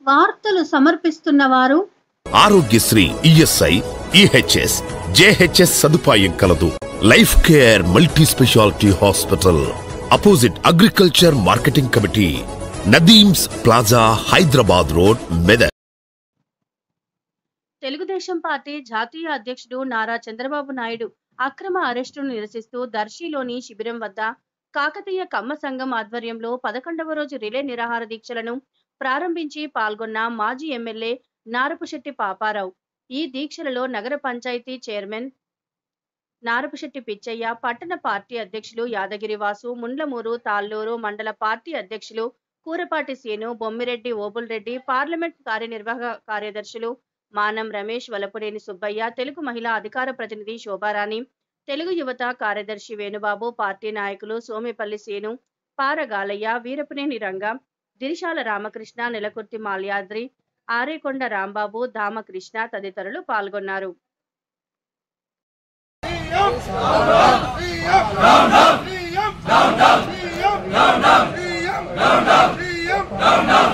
వార్తలు సమర్పిస్తున్న వారు ఆరోగ్యశ్రీ ఈఎస్ఐ ఈహెచ్ఎస్ జేహెచ్ఎస్ సదుపాయం కలదు life care multi speciality hospital opposite agriculture marketing committee Nadeem's plaza Hyderabad road Medak Telugu Desam party జాతీయ అధ్యక్షుడు నారా చంద్రబాబు నాయుడు అక్రమ అరెస్టును నిరసిస్తూ దర్శిలోని శిబిరం వద్ద కాకతీయ కమ్మ సంఘం ఆధ్వర్యంలో పదకొండవ రోజు రిలే నిరాహార దీక్షలను ప్రారంభించి పాల్గొన్న మాజీ ఎమ్మెల్యే నారపుశెట్టి పాపారావు ఈ దీక్షలలో నగర పంచాయతీ చైర్మన్ నారపుశెట్టి పిచ్చయ్య పట్టణ పార్టీ అధ్యక్షులు యాదగిరి వాసు ముండ్లమూరు తాళ్ళూరు మండల పార్టీ అధ్యక్షులు కూరపాటి సీను బొమ్మిరెడ్డి ఓబుల్రెడ్డి పార్లమెంట్ కార్యనిర్వాహక కార్యదర్శులు మానం రమేష్ వలపురేని సుబ్బయ్య తెలుగు మహిళా అధికార ప్రతినిధి శోభారాణి తెలుగు యువత కార్యదర్శి వేణుబాబు పార్టీ నాయకులు సోమిపల్లి సీను పారగాలయ్య వీరపునేని రంగ దిరిశాల రామకృష్ణ నెలకుర్తి మాల్యాద్రి ఆరేకొండ రాంబాబు దామకృష్ణ తదితరులు పాల్గొన్నారు సీఎం